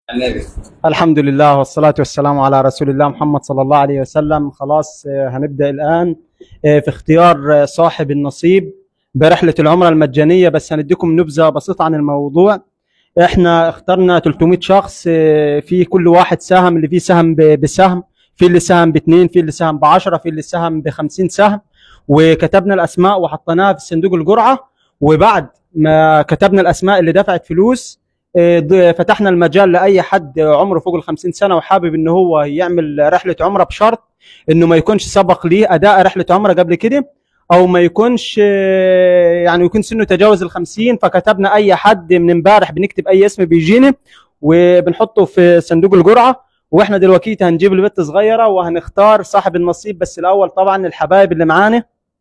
النبي الحمد لله والصلاة والسلام على رسول الله محمد صلى الله عليه وسلم خلاص آه، هنبدأ الآن آه، في اختيار آه، صاحب النصيب برحلة العمرة المجانية بس هنديكم نبذة بسيطة عن الموضوع احنا اخترنا 300 شخص آه، في كل واحد سهم اللي فيه سهم ب- بسهم في اللي سهم باثنين في اللي سهم بعشرة في اللي سهم بخمسين سهم وكتبنا الأسماء وحطيناها في صندوق الجرعة وبعد ما كتبنا الأسماء اللي دفعت فلوس آه، ض- فتحنا المجال لاي حد عمره فوق ال 50 سنه وحابب ان هو يعمل رحله عمره بشرط انه ما يكونش سبق ليه اداء رحله عمره قبل كده او ما يكونش آه، يعني يكون سنه تجاوز ال 50 فكتبنا اي حد من امبارح بنكتب اي اسم بيجينا وبنحطه في صندوق الجرعه واحنا دلوقتي هنجيب البت صغيره وهنختار صاحب النصيب بس الاول طبعا الحبايب اللي معانا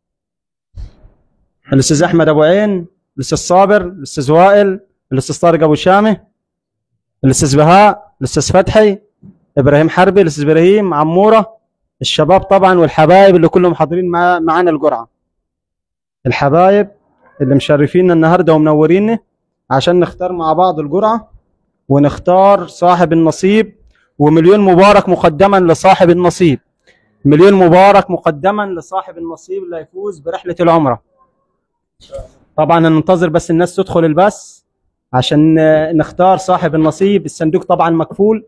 الاستاذ احمد ابو عين الاستاذ صابر الاستاذ وائل الاستاذ طارق ابو شامه الاستاذ بهاء الاستاذ فتحي ابراهيم حربي الاستاذ ابراهيم عموره الشباب طبعا والحبايب اللي كلهم حاضرين مع معانا الجرعه الحبايب اللي مشرفينا النهارده ومنورينا عشان نختار مع بعض الجرعه ونختار صاحب النصيب ومليون مبارك مقدما لصاحب النصيب مليون مبارك مقدما لصاحب النصيب اللي هيفوز برحله العمره طبعا ننتظر بس الناس تدخل البث عشان آه، نختار صاحب النصيب الصندوق طبعا مقفول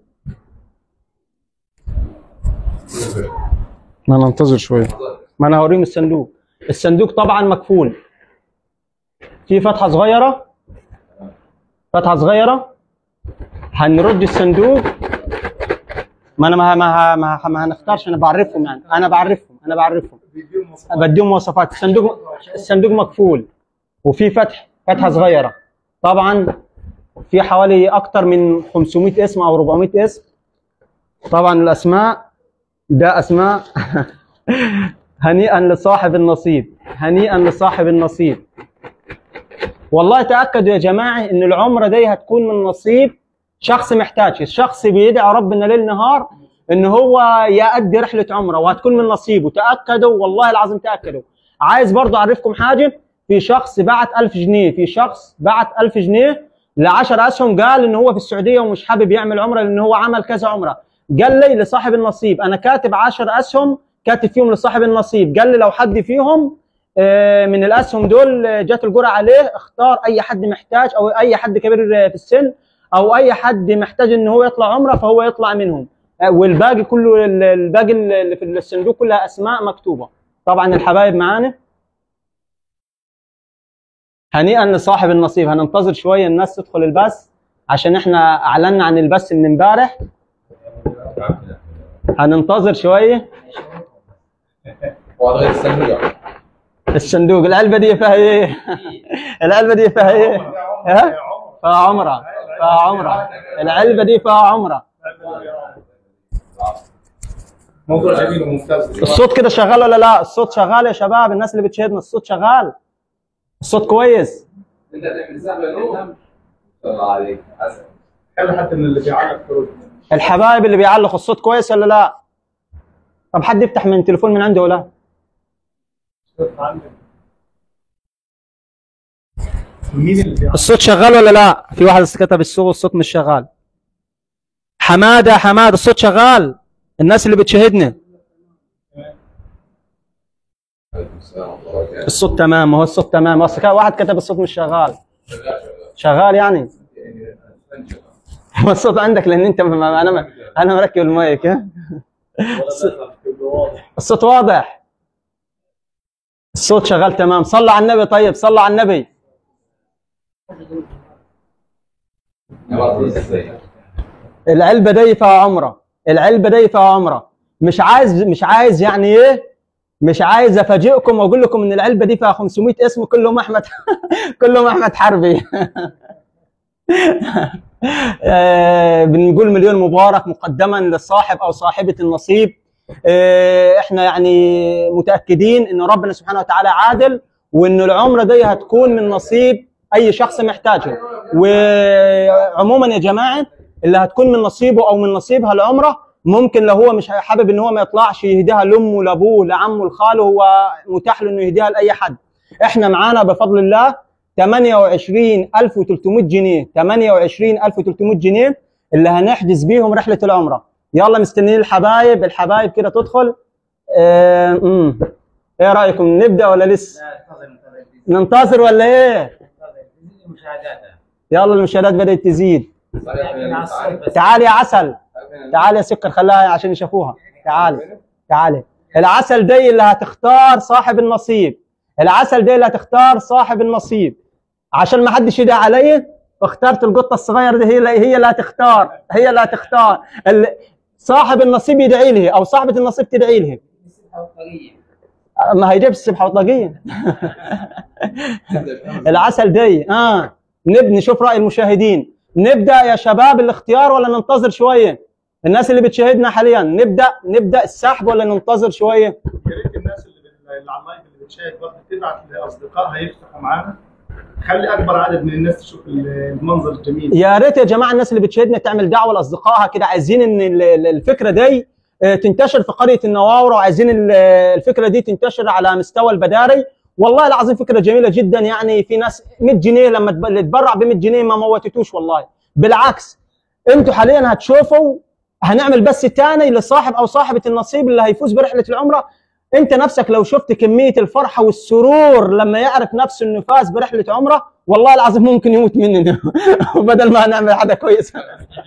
ما ننتظر شويه ما انا هوريهم الصندوق الصندوق طبعا مقفول في فتحه صغيره فتحه صغيره هنرد الصندوق ما انا ما ما ما, ما هنختارش انا بعرفهم يعني انا بعرفهم انا بعرفهم بديهم مواصفات الصندوق الصندوق مقفول وفي فتح فتحه صغيره طبعا في حوالي اكتر من 500 اسم او 400 اسم طبعا الاسماء ده اسماء هنيئا لصاحب النصيب هنيئا لصاحب النصيب والله تاكدوا يا جماعه ان العمره دي هتكون من نصيب شخص محتاج الشخص بيدعي ربنا ليل نهار ان هو يأدي رحله عمره وهتكون من نصيبه تاكدوا والله العظيم تاكدوا عايز برضه اعرفكم حاجه في شخص بعت 1000 جنيه في شخص بعت 1000 جنيه ل 10 اسهم قال ان هو في السعوديه ومش حابب يعمل عمره لان هو عمل كذا عمره قال لي لصاحب النصيب انا كاتب 10 اسهم كاتب فيهم لصاحب النصيب قال لي لو حد فيهم آه، من الاسهم دول آه، جات الجرعه عليه اختار اي حد محتاج او اي حد كبير آه، في السن او اي حد محتاج ان هو يطلع عمره فهو يطلع منهم آه، والباقي كله ال- الباقي اللي في الصندوق كلها اسماء مكتوبه طبعا الحبايب معانا هنيئا لصاحب النصيب هننتظر شويه الناس تدخل البث عشان احنا اعلنا عن البث من امبارح هننتظر شويه وضع الصندوق الصندوق العلبه دي فيها ايه العلبه دي فيها ايه ها فيها عمره فيها عمره العلبه دي فيها عمره موضوع جميل وممتاز الصوت كده شغال ولا لا الصوت شغال يا شباب الناس اللي بتشاهدنا الصوت شغال الصوت كويس انت تعمل سهل الله عليك حسن حلو حتى ان اللي بيعلق فروج الحبايب اللي بيعلقوا الصوت كويس ولا لا طب حد يفتح من تليفون من عنده ولا مين اللي بيعلق؟ الصوت شغال ولا لا في واحد كتب الصوت الصوت مش شغال حماده حماده الصوت شغال الناس اللي بتشاهدنا عليكم السلام ورحمه الله وبركاته الصوت تمام هو الصوت تمام اصل كان واحد كتب الصوت مش شغال شغال يعني هو الصوت عندك لان انت ما انا ما انا مركب المايك ها الصوت واضح الصوت شغال تمام صلى على النبي طيب صلى على النبي العلبه دي فيها عمره العلبه دي فيها عمره مش عايز مش عايز يعني ايه مش عايز افاجئكم واقول لكم ان العلبه دي فيها 500 اسم كلهم احمد كلهم احمد حربي آه، بنقول مليون مبارك مقدما للصاحب او صاحبه النصيب آه، احنا يعني متاكدين ان ربنا سبحانه وتعالى عادل وان العمره دي هتكون من نصيب اي شخص محتاجه وعموما يا جماعه اللي هتكون من نصيبه او من نصيبها العمره ممكن لو هو مش حابب ان هو ما يطلعش يهديها لامه لابوه لعمه لخاله هو متاح له انه يهديها لاي حد احنا معانا بفضل الله 28300 جنيه 28300 جنيه اللي هنحجز بيهم رحله العمره يلا مستنيين الحبايب الحبايب كده تدخل آه، أمم. ايه رايكم نبدا ولا لسه ننتظر ولا ايه يلا المشاهدات بدات تزيد تعال يا عسل تعال يا سكر خلاها عشان يشوفوها تعال تعال العسل دي اللي هتختار صاحب النصيب العسل دي اللي هتختار صاحب النصيب عشان ما حدش يدعي عليا اخترت القطه الصغيره دي هي اللي هي اللي هتختار هي اللي هتختار ال- صاحب النصيب يدعي له او صاحبه النصيب تدعي له ما هيجيب السبحه والطاقيه العسل دي اه نبدا نشوف راي المشاهدين نبدا يا شباب الاختيار ولا ننتظر شويه الناس اللي بتشاهدنا حاليا نبدا نبدا السحب ولا ننتظر شويه يا ريت الناس اللي بال- اللي على اللايف اللي بتشاهد برضه تبعت لاصدقائها يفتحوا معانا خلي اكبر عدد من الناس تشوف المنظر الجميل يا ريت يا جماعه الناس اللي بتشاهدنا تعمل دعوه لاصدقائها كده عايزين ان ال- ال- الفكره دي آه، تنتشر في قريه النواورة وعايزين ال- الفكره دي تنتشر على مستوى البداري والله العظيم فكره جميله جدا يعني في ناس 100 جنيه لما تب- اللي تبرع ب 100 جنيه ما موتتوش والله بالعكس انتوا حاليا هتشوفوا هنعمل بس تاني لصاحب او صاحبه النصيب اللي هيفوز برحله العمره انت نفسك لو شفت كميه الفرحه والسرور لما يعرف نفسه انه فاز برحله عمره والله العظيم ممكن يموت مننا بدل ما نعمل حاجه كويسه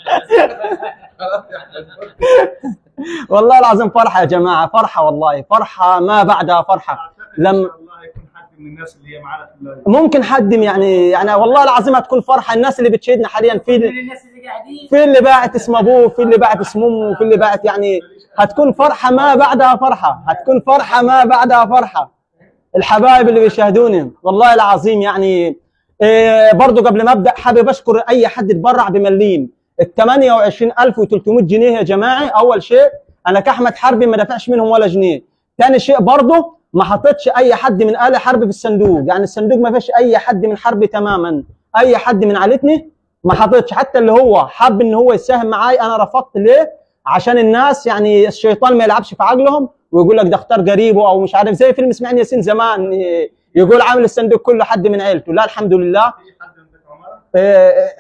والله العظيم فرحه يا جماعه فرحه والله فرحه ما بعدها فرحه اعتقد لما- ان شاء الله هيكون حد من الناس اللي هي معانا في اللايف ممكن حد يعني يعني والله العظيم هتكون فرحه الناس اللي بتشاهدنا حاليا في الناس اللي قاعدين في اللي باعت اسم ابوه في اللي باعت اسم امه في اللي باعت يعني هتكون فرحه ما بعدها فرحه هتكون فرحه ما بعدها فرحه الحبايب اللي بيشاهدوني والله العظيم يعني إيه برضو قبل ما ابدا حابب اشكر اي حد اتبرع بمليم ال 28300 جنيه يا جماعه اول شيء انا كاحمد حربي ما دفعش منهم ولا جنيه ثاني شيء برضو ما حطيتش اي حد من ال حرب في الصندوق يعني الصندوق ما فيش اي حد من حربي تماما اي حد من عائلتني ما حطيتش حتى اللي هو حب ان هو يساهم معاي انا رفضت ليه عشان الناس يعني الشيطان ما يلعبش في عقلهم ويقول لك ده اختار قريبه او مش عارف زي فيلم اسماعيل ياسين زمان إيه، يقول عامل الصندوق كله حد من عيلته لا الحمد لله في حد عندك عمر إيه،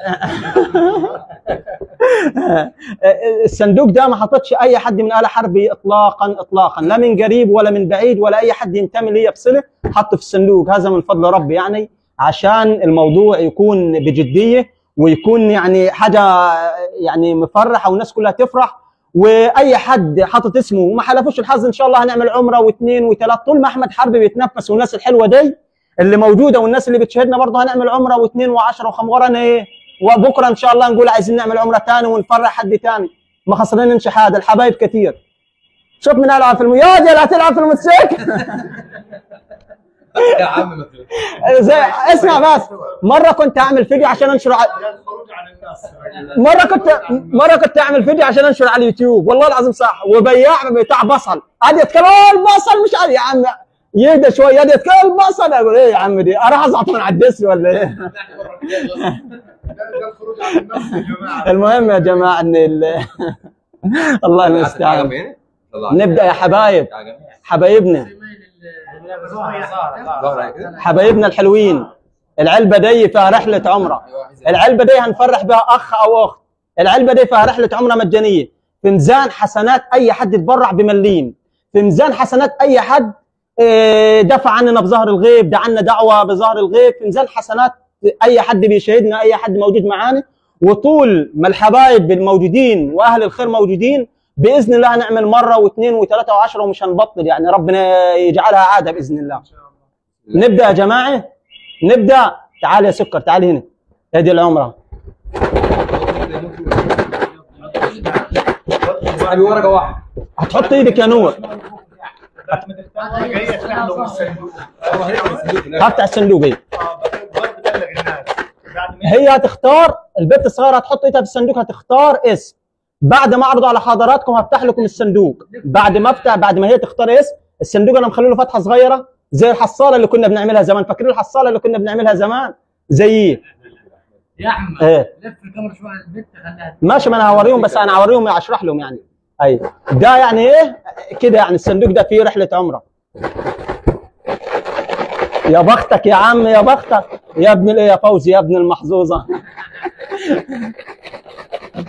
الصندوق ده ما حطتش اي حد من آل حربي اطلاقا اطلاقا لا من قريب ولا من بعيد ولا اي حد ينتمي لي بصله حط في الصندوق هذا من فضل ربي يعني عشان الموضوع يكون بجديه ويكون يعني حاجه يعني مفرحه والناس كلها تفرح واي حد حاطط اسمه وما حلفوش الحظ ان شاء الله هنعمل عمره واثنين وثلاث طول ما احمد حربي بيتنفس والناس الحلوه دي اللي موجوده والناس اللي بتشاهدنا برضه هنعمل عمره واثنين وعشرة وخم ورانا ايه وبكره ان شاء الله نقول عايزين نعمل عمره ثاني ونفرح حد ثاني ما خسرانين شهاده الحبايب كثير شوف من العب في الم... يا دي لا تلعب في الموتوسيكل يا عم ما تقول. زي اسمع بس مره كنت اعمل فيديو عشان انشره على... لا الخروج عن الناس مره كنت مره كنت اعمل فيديو عشان انشر على اليوتيوب والله العظيم صح وبياع بتاع بصل قعد يتكلم "آه، البصل مش عارف يا عم يهدى شويه قعد يتكلم البصل اقول ايه يا عم دي اروح ازعط من على الدس ولا ايه ده ده الخروج عن النص يا جماعه المهم يا جماعه ان ال... الله المستعان عجبني؟ طلع. نبدا يا حبايب عجبني؟ حبايبنا ظهر كده حبايبنا الحلوين العلبه دي فيها رحله عمره العلبه دي هنفرح بها اخ او اخت العلبه دي فيها رحله عمره مجانيه في ميزان حسنات اي حد يتبرع بمليم في ميزان حسنات اي حد آه، دفع عننا بظهر الغيب دعنا دعوه بظهر الغيب في ميزان حسنات اي حد بيشاهدنا اي حد موجود معانا وطول ما الحبايب الموجودين واهل الخير موجودين باذن الله هنعمل مره واثنين وثلاثه وعشره ومش هنبطل يعني ربنا يجعلها عاده باذن الله نبدا يا جماعه نبدا تعال يا سكر تعال هنا ادي العمره ابي ورقه واحده هتحط ايدك يا نور بعد ما تفتح جايه تحلو بالصندوق هفتح الصندوق ايه اه برضه بلغ الناس بعد ما هي هتختار البنت الصغيره هتحط ايدها في الصندوق هتختار اسم بعد ما اعرضه على حضراتكم هفتح لكم الصندوق بعد ما افتح بعد ما هي تختار اسم الصندوق انا مخلي له فتحه صغيره زي الحصاله اللي كنا بنعملها زمان فاكرين الحصاله اللي كنا بنعملها زمان زي يا احمد ايه لف الكاميرا شويه على البنت خليها ماشي ما انا هوريهم بس انا هوريهم اشرح لهم يعني ايوه ده يعني ايه كده يعني الصندوق ده فيه رحله عمره يا بختك يا عم يا بختك يا ابن الايه يا فوزي يا ابن المحظوظه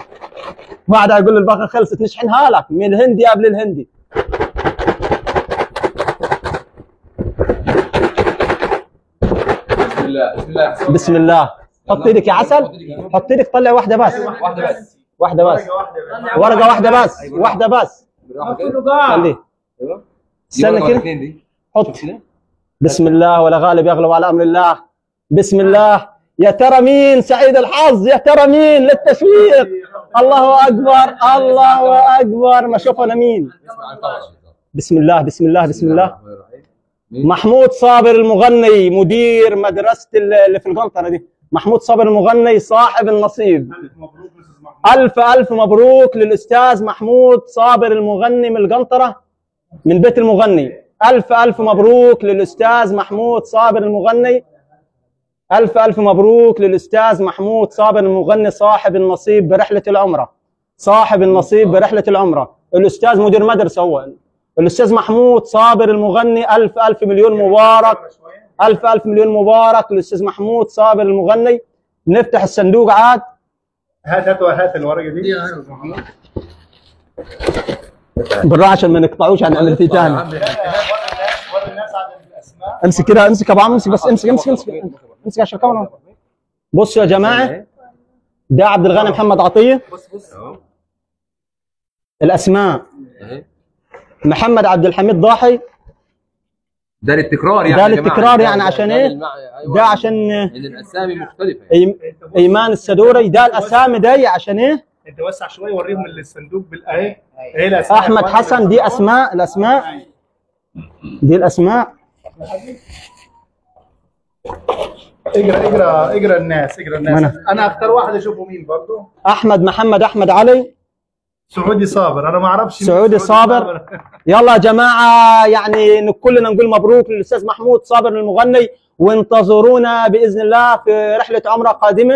بعدها يقول الباقه خلصت نشحنها لك من الهندي قبل الهندي بسم الله بسم الله بسم الله حط ايدك يا عسل حط ايدك طلع واحده بس واحده بس واحده بس ورقه واحده بس. ورقه واحده بس واحده بس بالراحه كده كله قاع خليه ايوه دي استنى ورقة ولا كده اتنين دي حط بسم الله ولا غالب يغلب على امر الله بسم الله يا ترى مين سعيد الحظ يا ترى مين للتشويق الله اكبر الله اكبر ما شوف انا مين اسمع عن طبعا بسم الله بسم الله بسم الله الرحمن الرحيم. مين؟ محمود صابر المغني مدير مدرسه اللي في القنطره دي محمود صابر المغني صاحب النصيب الف مبروك مستر محمود الف الف مبروك للاستاذ محمود صابر المغني من القنطره من بيت المغني الف الف مبروك للاستاذ محمود صابر المغني الف الف مبروك للاستاذ محمود صابر المغني صاحب النصيب برحله العمره صاحب النصيب برحله العمره الاستاذ مدير مدرسه هو الاستاذ محمود صابر المغني الف الف مليون مبارك الف الف مليون مبارك للاستاذ محمود صابر المغني نفتح الصندوق عاد هات هات هات الورقه دي دي غير محمود بالراحه عشان ما نقطعوش هنعمل فيه يا تاني عم. وري الناس وري الناس عدد الاسماء امسك كده امسك يا ابو عم امسك بس امسك امسك امسك امسك عشان الكاميرا بصوا يا جماعه ده عبد الغني محمد عطيه بص بص اهو الاسماء اهي محمد عبد الحميد ضاحي ده للتكرار يعني ده يا جماعة. للتكرار ده- يعني ده- عشان ده ايه؟ للمع- أيوة. ده عشان ان الاسامي مختلفه يعني. إيم- ايمان السدوري ده الاسامي دي عشان ايه؟ انت وسع شويه وريهم الصندوق بالاهي ايه الاسماء يا احمد إخوان؟ حسن دي اسماء الاسماء دي الاسماء اقرا اقرا اقرا الناس اقرا الناس أنا. انا اختار واحد اشوفه مين برضه احمد محمد احمد علي سعودي صابر انا ما اعرفش مين سعودي صابر. يلا يا جماعه يعني كلنا نقول مبروك للاستاذ محمود صابر المغني وانتظرونا باذن الله في رحله عمره قادمه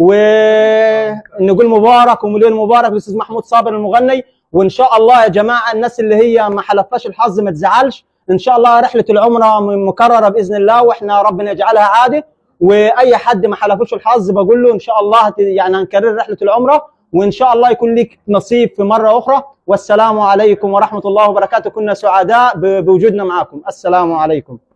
ونقول مبارك ومليون مبارك للاستاذ محمود صابر المغني وان شاء الله يا جماعه الناس اللي هي ما حلفاش الحظ ما تزعلش ان شاء الله رحله العمره مكرره باذن الله واحنا ربنا يجعلها عاده واي حد ما حلفوش الحظ بقول له ان شاء الله هت- يعني هنكرر رحله العمره وان شاء الله يكون لك نصيب في مره اخرى والسلام عليكم ورحمه الله وبركاته كنا سعداء ب- بوجودنا معكم السلام عليكم